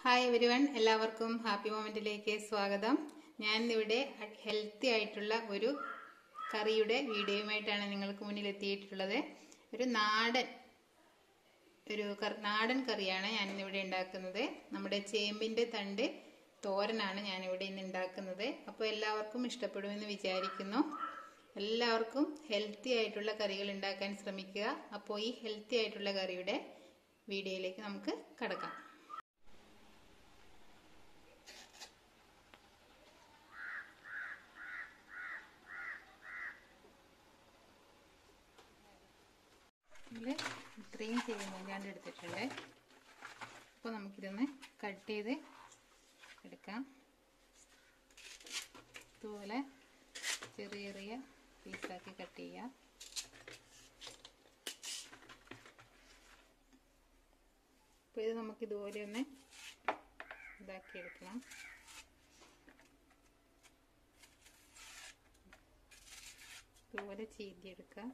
hi everyone എല്ലാവർക്കും happy മൊമെന്റിലേക്ക് സ്വാഗതം ഞാൻ ഇവിടെ ഹെൽത്തി ആയിട്ടുള്ള ഒരു കറിയുടെ വീഡിയോയുമായിട്ടാണ് നിങ്ങൾക്ക് മുന്നിൽ എത്തിയിട്ടുള്ളത് ഒരു നാടൻ ഒരു കർ- നാടൻ കറിയാണ് ഞാൻ ഇന്നിവിടെ ഉണ്ടാക്കുന്നത് നമ്മുടെ ചേമ്പിന്റെ തണ്ട് തോരനാണ് ഞാനിവിടെ ഇന്ന് ഉണ്ടാക്കുന്നത് അപ്പോൾ എല്ലാവർക്കും ഇഷ്ടപ്പെടുമെന്ന് വിചാരിക്കുന്നു എല്ലാവർക്കും ഹെൽത്തി ആയിട്ടുള്ള കറികൾ ഉണ്ടാക്കാൻ ശ്രമിക്കുക അപ്പോൾ ഈ ഹെൽത്തി ആയിട്ടുള്ള കറിയുടെ വീഡിയോയിലേക്ക് നമുക്ക് കടക്കാം നമ്മൾ ഇത്രയും ചെയ്യുന്നതിലാണ്ട് എടുത്തിട്ടുണ്ട് അപ്പോൾ നമുക്കിതൊന്ന് കട്ട് ചെയ്ത് എടുക്കാം ഇതുപോലെ ചെറിയ ചെറിയ പീസാക്കി കട്ട് ചെയ്യാം അപ്പോൾ ഇത് നമുക്ക് ഇതുപോലെ ഒന്ന് ഇതാക്കി എടുക്കണം ഇതുപോലെ ചീന്തിയെടുക്കാം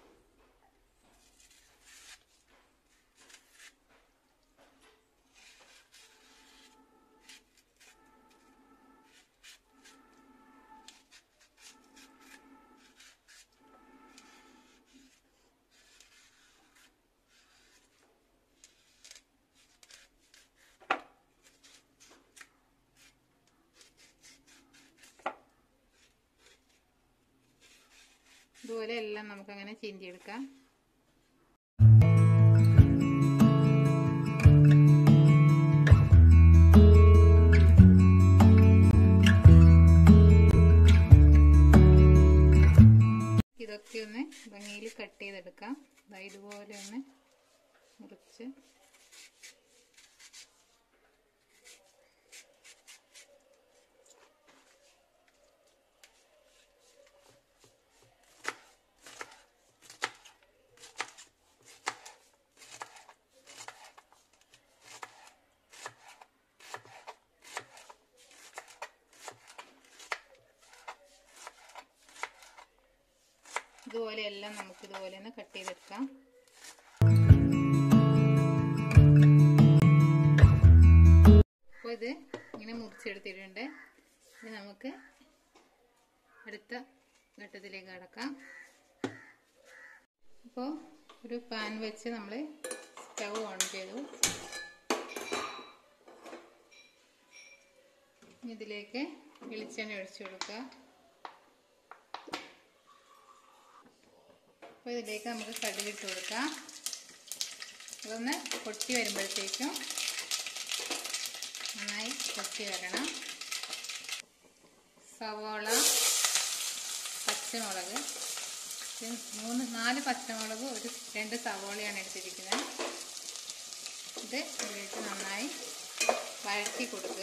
ഇതുപോലെ എല്ലാം നമുക്കങ്ങനെ ചീന്തിയെടുക്കാം ഇതൊക്കെ ഒന്ന് ഭംഗിയിൽ കട്ട് ചെയ്തെടുക്കാം ദാ ഇതുപോലെ ഒന്ന് മുറിച്ച് ഇതുപോലെ എല്ലാം നമുക്ക് ഇതുപോലെ ഒന്ന് കട്ട് ചെയ്തെടുക്കാം അപ്പോൾ ഇത് ഇങ്ങനെ മുറിച്ചെടുത്തിട്ടുണ്ട് ഇത് നമുക്ക് അടുത്ത ഘട്ടത്തിലേക്ക് കടക്കാം അപ്പോൾ ഒരു പാൻ വെച്ച് നമ്മൾ സ്റ്റൗ ഓൺ ചെയ്തു ഇതിലേക്ക് വെളിച്ചെണ്ണ ഒഴിച്ചു കൊടുക്കുക അപ്പോൾ ഇതിലേക്ക് നമുക്ക് കടുകിട്ട് കൊടുക്കാം അതൊന്ന് പൊട്ടി വരുമ്പോഴത്തേക്കും നന്നായി പൊട്ടി വരണം സവോള പച്ചമുളക് ഇത് മൂന്ന് നാല് പച്ചമുളക് ഒരു രണ്ട് സവോളയാണ് എടുത്തിരിക്കുന്നത് ഇത് ഇതിലേക്ക് നന്നായി വഴറ്റി കൊടുക്കുക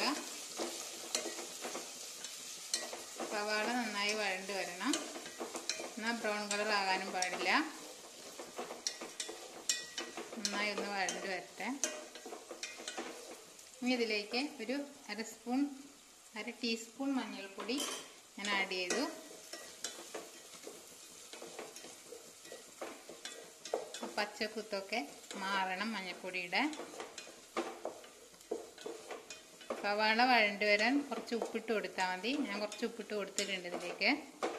സവാള നന്നായി വഴണ്ട് വരണം എന്നാൽ ബ്രൗൺ കളർ ആകാനും പാടില്ല നന്നായി ഒന്ന് വഴണ്ട് വരട്ടെ ഇനി ഇതിലേക്ക് ഒരു അര സ്പൂൺ അര ടീസ്പൂൺ മഞ്ഞൾപ്പൊടി ഞാൻ ആഡ് ചെയ്തു പച്ചക്കുത്തൊക്കെ മാറണം മഞ്ഞൾപ്പൊടിയുടെ സവാള വഴണ്ട് വരാൻ കുറച്ച് ഉപ്പിട്ട് കൊടുത്താൽ മതി ഞാൻ കുറച്ച് ഉപ്പിട്ട് കൊടുത്തിട്ടുണ്ട് ഇതിലേക്ക്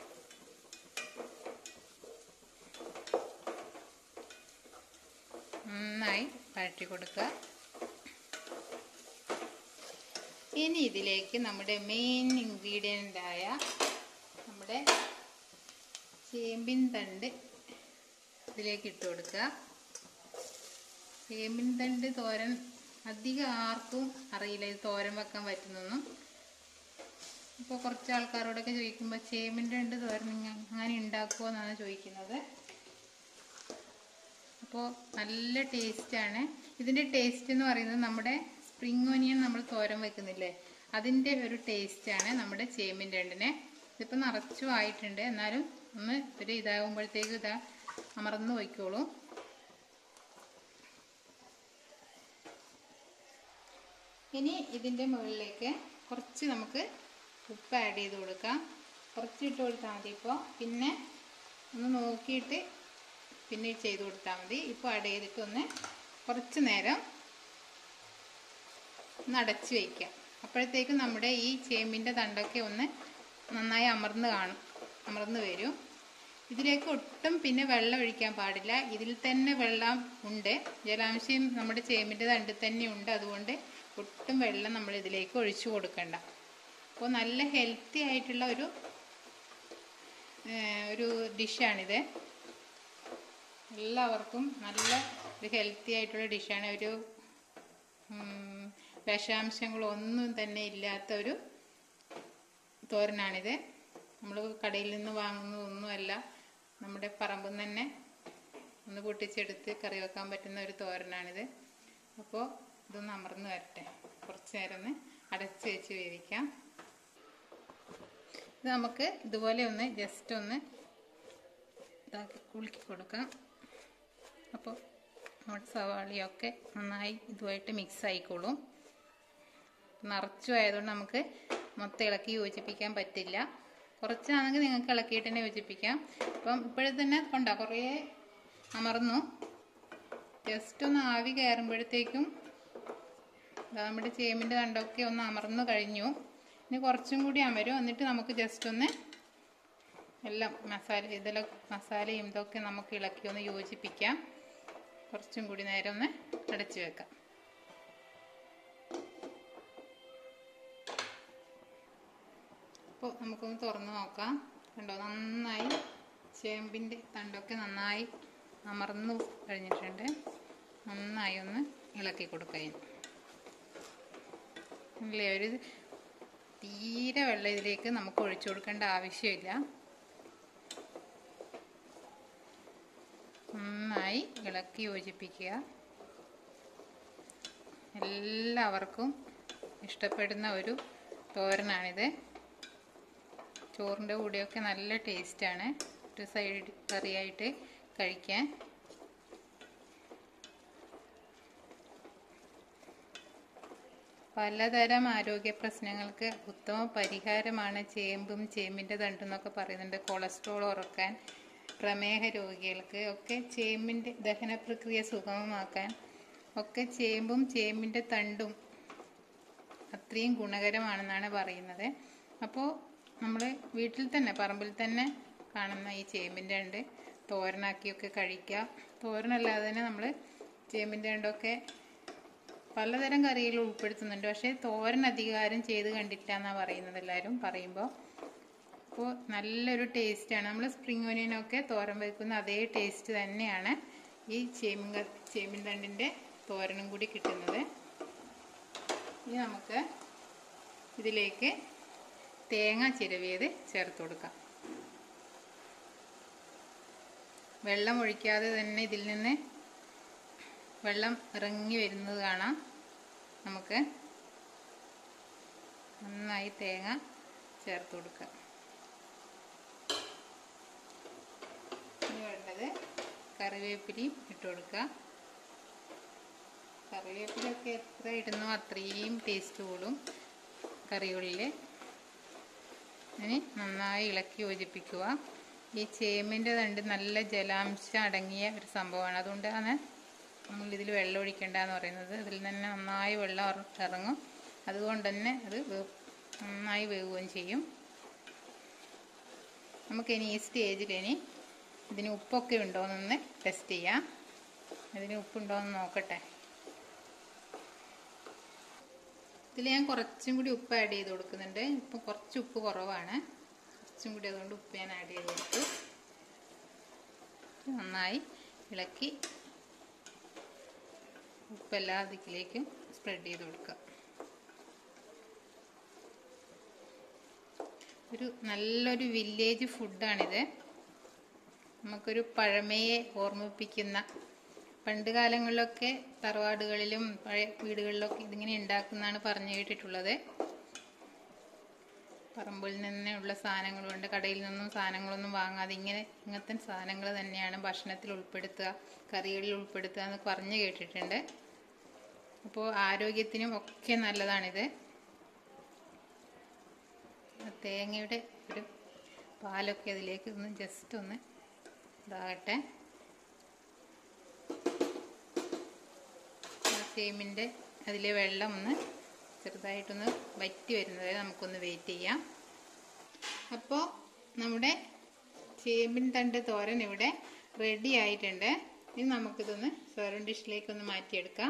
നന്നായി വഴറ്റി കൊടുക്കുക ഇനി ഇതിലേക്ക് നമ്മുടെ മെയിൻ ഇൻഗ്രീഡിയൻ്റ് ആയ നമ്മുടെ ചേമ്പിൻ തണ്ട് ഇതിലേക്ക് ഇട്ട് കൊടുക്കുക ചേമ്പിൻ തണ്ട് തോരൻ അധികം ആർക്കും അറിയില്ല ഇത് തോരൻ വെക്കാൻ പറ്റുന്നൊന്നും ഇപ്പോൾ കുറച്ച് ആൾക്കാരോടൊക്കെ ചോദിക്കുമ്പോൾ ചേമ്പിൻ്റെ തണ്ട് തോരൻ അങ്ങനെ ഉണ്ടാക്കുമോ എന്നാണ് ചോദിക്കുന്നത് അപ്പോൾ നല്ല ടേസ്റ്റാണ് ഇതിൻ്റെ ടേസ്റ്റ് എന്ന് പറയുന്നത് നമ്മുടെ സ്പ്രിംഗ് ഓനിയൻ നമ്മൾ തോരൻ വെക്കുന്നില്ലേ അതിൻ്റെ ഒരു ടേസ്റ്റാണ് നമ്മുടെ ചേമ്പിൻ്റെ രണ്ടിനെ ഇതിപ്പോൾ നിറച്ചും ആയിട്ടുണ്ട് എന്നാലും ഒന്ന് ഒരു ഇതാകുമ്പോഴത്തേക്ക് ഇതാ അമർന്ന് പോയിക്കോളൂ ഇനി ഇതിൻ്റെ മുകളിലേക്ക് കുറച്ച് നമുക്ക് ഉപ്പ് ആഡ് ചെയ്ത് കൊടുക്കാം കുറച്ച് ഇട്ട് കൊടുത്താൽ മതി ഇപ്പോൾ പിന്നെ ഒന്ന് നോക്കിയിട്ട് പിന്നെ ചെയ്ത് കൊടുത്താൽ മതി ഇപ്പോൾ ആഡ് ചെയ്തിട്ട് ഒന്ന് കുറച്ച് നേരം ഒന്ന് അടച്ചു വയ്ക്കുക അപ്പോഴത്തേക്കും നമ്മുടെ ഈ ചേമ്പിൻ്റെ തണ്ടൊക്കെ ഒന്ന് നന്നായി അമർന്ന് കാണും അമർന്ന് വരും ഇതിലേക്ക് ഒട്ടും പിന്നെ വെള്ളം ഒഴിക്കാൻ പാടില്ല ഇതിൽ തന്നെ വെള്ളം ഉണ്ട് ജലാംശം നമ്മുടെ ചേമ്പിൻ്റെ തണ്ടിൽ തന്നെ ഉണ്ട് അതുകൊണ്ട് ഒട്ടും വെള്ളം നമ്മൾ ഇതിലേക്ക് ഒഴിച്ചു കൊടുക്കണ്ട അപ്പോൾ നല്ല ഹെൽത്തി ആയിട്ടുള്ള ഒരു ഏഹ്, ഒരു ഡിഷാണിത് എല്ലാവർക്കും നല്ല ഒരു ഹെൽത്തി ആയിട്ടുള്ള ഡിഷാണ് ഒരു ഉം, വിഷാംശങ്ങളൊന്നും തന്നെ ഇല്ലാത്ത ഒരു തോരനാണിത് നമ്മൾ കടയിൽ നിന്ന് വാങ്ങുന്നതൊന്നുമല്ല നമ്മുടെ പറമ്പിൽ നിന്ന് തന്നെ ഒന്ന് പൊട്ടിച്ചെടുത്ത് കറി വെക്കാൻ പറ്റുന്ന ഒരു തോരനാണിത് അപ്പോൾ ഇതൊന്ന് അമർന്ന് വരട്ടെ കുറച്ച് നേരം ഒന്ന് അടച്ച് വെച്ച് വേവിക്കാം ഇത് നമുക്ക് ഇതുപോലെ ഒന്ന് ജസ്റ്റ് ഒന്ന് ഇതാക്കി കുലുക്കി കൊടുക്കാം അപ്പോൾ നമ്മുടെ സവാളയൊക്കെ നന്നായി ഇതുമായിട്ട് മിക്സ് ആയിക്കോളും നിറച്ചു ആയതുകൊണ്ട് നമുക്ക് മൊത്തം ഇളക്കി യോജിപ്പിക്കാൻ പറ്റില്ല കുറച്ചാണെങ്കിൽ നിങ്ങൾക്ക് ഇളക്കിയിട്ട് തന്നെ യോജിപ്പിക്കാം അപ്പം ഇപ്പോഴേ തന്നെ കൊണ്ടാ കുറേ അമർന്നു ജസ്റ്റ് ഒന്ന് ആവി കയറുമ്പോഴത്തേക്കും ദാ നമ്മുടെ ചേമ്പിൻ്റെ തണ്ടൊക്കെ ഒന്ന് അമർന്നു കഴിഞ്ഞു ഇനി കുറച്ചും കൂടി അമരും എന്നിട്ട് നമുക്ക് ജസ്റ്റ് ഒന്ന് എല്ലാം മസാല ഇതെല്ലാം മസാലയും ഇതൊക്കെ നമുക്ക് ഇളക്കി ഒന്ന് യോജിപ്പിക്കാം കുറച്ചും കൂടി നേരം ഒന്ന് അടച്ചു വെക്കാം അപ്പോൾ നമുക്കൊന്ന് തുറന്ന് നോക്കാം കണ്ടോ നന്നായി ചേമ്പിൻ്റെ തണ്ടൊക്കെ നന്നായി അമർന്നു കഴിഞ്ഞിട്ടുണ്ട് നന്നായി ഒന്ന് ഇളക്കി കൊടുക്കാം അല്ലേ ഒരു തീരെ വെള്ളം ഇതിലേക്ക് നമുക്ക് ഒഴിച്ചു കൊടുക്കേണ്ട ആവശ്യമില്ല നന്നായി ഇളക്കി യോജിപ്പിക്കുക എല്ലാവർക്കും ഇഷ്ടപ്പെടുന്ന ഒരു തോരനാണിത് ചോറിൻ്റെ കൂടെയൊക്കെ നല്ല ടേസ്റ്റാണ് ഒരു സൈഡ് കറിയായിട്ട് കഴിക്കാൻ പലതരം ആരോഗ്യ പ്രശ്നങ്ങൾക്ക് ഉത്തമ പരിഹാരമാണ് ചേമ്പും ചേമ്പിൻ്റെ തണ്ടും എന്നൊക്കെ പറയുന്നുണ്ട് കൊളസ്ട്രോൾ ഉറക്കാൻ പ്രമേഹ രോഗികൾക്ക് ഒക്കെ ചേമ്പിൻ്റെ ദഹന പ്രക്രിയ സുഗമമാക്കാൻ ഒക്കെ ചേമ്പും ചേമ്പിൻ്റെ തണ്ടും അത്രയും ഗുണകരമാണെന്നാണ് പറയുന്നത് അപ്പോൾ നമ്മൾ വീട്ടിൽ തന്നെ പറമ്പിൽ തന്നെ കാണുന്ന ഈ ചേമ്പിൻ്റെ ഉണ്ട് തോരനാക്കിയൊക്കെ കഴിക്കുക തോരനല്ലാതെ തന്നെ നമ്മൾ ചേമ്പിൻ്റെ ഉണ്ടൊക്കെ പലതരം കറികൾ ഉൾപ്പെടുത്തുന്നുണ്ട് പക്ഷേ തോരൻ അധികാരം ചെയ്ത് കണ്ടിട്ടില്ല എന്നാണ് പറയുന്നത് എല്ലാവരും പറയുമ്പോൾ അപ്പോൾ നല്ലൊരു ടേസ്റ്റാണ് നമ്മൾ സ്പ്രിംഗ് ഒനിയനൊക്കെ തോരൻ വയ്ക്കുന്ന അതേ ടേസ്റ്റ് തന്നെയാണ് ഈ ചേമ്പിൻ ക- ചേമ്പിൻ തണ്ടിൻ്റെ തോരനും കൂടി കിട്ടുന്നത് ഇനി നമുക്ക് ഇതിലേക്ക് തേങ്ങ ചിരവിയത് ചേർത്ത് കൊടുക്കാം വെള്ളം ഒഴിക്കാതെ തന്നെ ഇതിൽ നിന്ന് വെള്ളം ഇറങ്ങി വരുന്നത് കാണാം നമുക്ക് നന്നായി തേങ്ങ ചേർത്ത് കൊടുക്കാം ഇനി വേണ്ടത് കറിവേപ്പിലയും ഇട്ട് കൊടുക്കുക കറിവേപ്പിലൊക്കെ എത്ര ഇടുന്നോ അത്രയും ടേസ്റ്റ് കൂടും കറികളിൽ ഇനി നന്നായി ഇളക്കി യോജിപ്പിക്കുക ഈ ചേമ്പിൻ്റെ തണ്ട് നല്ല ജലാംശം അടങ്ങിയ ഒരു സംഭവമാണ് അതുകൊണ്ടാണ് നമ്മൾ ഇതിൽ വെള്ളം ഒഴിക്കേണ്ടതെന്ന് പറയുന്നത് ഇതിൽ തന്നെ നന്നായി വെള്ളം ഇറ- ഇറങ്ങും അതുകൊണ്ട് തന്നെ അത് വേ- നന്നായി വേവുകയും ചെയ്യും നമുക്കിനി ഈ സ്റ്റേജിൽ ഇനി ഇതിന് ഉപ്പൊക്കെ ഉണ്ടോ എന്നൊന്ന് ടെസ്റ്റ് ചെയ്യാം ഇതിന് ഉപ്പുണ്ടോ എന്ന് നോക്കട്ടെ ഇതിൽ ഞാൻ കുറച്ചും കൂടി ഉപ്പ് ആഡ് ചെയ്ത് കൊടുക്കുന്നുണ്ട് ഇപ്പം കുറച്ച് ഉപ്പ് കുറവാണ് കുറച്ചും കൂടി അതുകൊണ്ട് ഉപ്പ് ഞാൻ ആഡ് ചെയ്ത് കൊടുത്തു നന്നായി ഇളക്കി ഉപ്പെല്ലാ ദിക്കിലേക്കും സ്പ്രെഡ് ചെയ്ത് കൊടുക്കുക ഒരു നല്ലൊരു വില്ലേജ് ഫുഡാണിത് നമുക്കൊരു പഴമയെ ഓർമ്മിപ്പിക്കുന്ന പണ്ട് കാലങ്ങളിലൊക്കെ തറവാടുകളിലും പഴയ വീടുകളിലൊക്കെ ഇതിങ്ങനെ ഉണ്ടാക്കുന്നതാണ് പറഞ്ഞു കേട്ടിട്ടുള്ളത് പറമ്പിൽ നിന്നുള്ള സാധനങ്ങൾ കൊണ്ട് കടയിൽ നിന്നും സാധനങ്ങളൊന്നും വാങ്ങാതെ ഇങ്ങനെ ഇങ്ങനത്തെ സാധനങ്ങൾ തന്നെയാണ് ഭക്ഷണത്തിൽ ഉൾപ്പെടുത്തുക കറികളിൽ ഉൾപ്പെടുത്തുക എന്ന് പറഞ്ഞു കേട്ടിട്ടുണ്ട് അപ്പോൾ ആരോഗ്യത്തിനും ഒക്കെ നല്ലതാണിത് ആ തേങ്ങയുടെ ഒരു പാലൊക്കെ അതിലേക്ക് ഒന്ന് ജസ്റ്റ് ഒന്ന് ഇതാകട്ടെ ആ ചേമ്പിൻ്റെ അതിലെ വെള്ളം ഒന്ന് ചെറുതായിട്ടൊന്ന് വറ്റി വരുന്നത് നമുക്കൊന്ന് വെയിറ്റ് ചെയ്യാം അപ്പോൾ നമ്മുടെ ചേമ്പിൻ തണ്ട് തോരൻ ഇവിടെ റെഡി ആയിട്ടുണ്ട് ഇനി നമുക്കിതൊന്ന് സെർവിങ് ഡിഷിലേക്ക് ഒന്ന് മാറ്റിയെടുക്കാം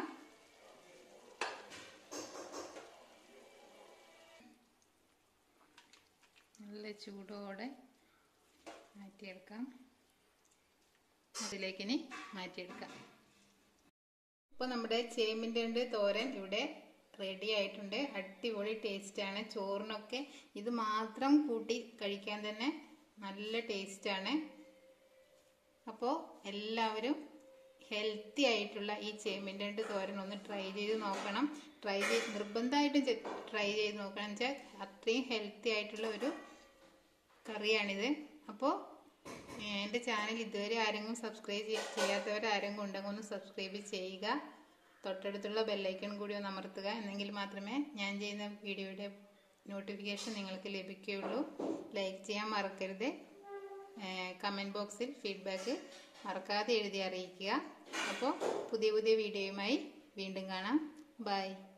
നല്ല ചൂടോടെ മാറ്റിയെടുക്കാം അതിലേക്ക് ഇനി മാറ്റിയെടുക്കാം ഇപ്പോൾ നമ്മുടെ ചേമ്പിൻ്റെ തോരൻ ഇവിടെ റെഡി ആയിട്ടുണ്ട് അടിപൊളി ടേസ്റ്റാണ് ചോറിനൊക്കെ ഇത് മാത്രം കൂട്ടി കഴിക്കാൻ തന്നെ നല്ല ടേസ്റ്റാണ് അപ്പോൾ എല്ലാവരും ഹെൽത്തി ആയിട്ടുള്ള ഈ ചേമ്പിൻ്റെ തോരൻ ഒന്ന് ട്രൈ ചെയ്ത് നോക്കണം ട്രൈ ചെയ്ത് നിർബന്ധമായിട്ടും ട്രൈ ചെയ്ത് നോക്കണം വെച്ചാൽ അത്രയും ഹെൽത്തി ആയിട്ടുള്ള ഒരു കറിയാണിത് അപ്പോൾ എൻ്റെ ചാനൽ ഇതുവരെ ആരെങ്കിലും സബ്സ്ക്രൈബ് ചെയ്യാത്തവർ ആരെങ്കിലും ഉണ്ടെങ്കിൽ ഒന്ന് സബ്സ്ക്രൈബ് ചെയ്യുക തൊട്ടടുത്തുള്ള ബെല്ലൈക്കൺ കൂടി ഒന്ന് അമർത്തുക എന്നെങ്കിൽ മാത്രമേ ഞാൻ ചെയ്യുന്ന വീഡിയോയുടെ നോട്ടിഫിക്കേഷൻ നിങ്ങൾക്ക് ലഭിക്കുകയുള്ളൂ ലൈക്ക് ചെയ്യാൻ മറക്കരുത് കമൻറ്റ് ബോക്സിൽ ഫീഡ്ബാക്ക് മറക്കാതെ എഴുതി അറിയിക്കുക അപ്പോൾ പുതിയ പുതിയ വീഡിയോയുമായി വീണ്ടും കാണാം ബൈ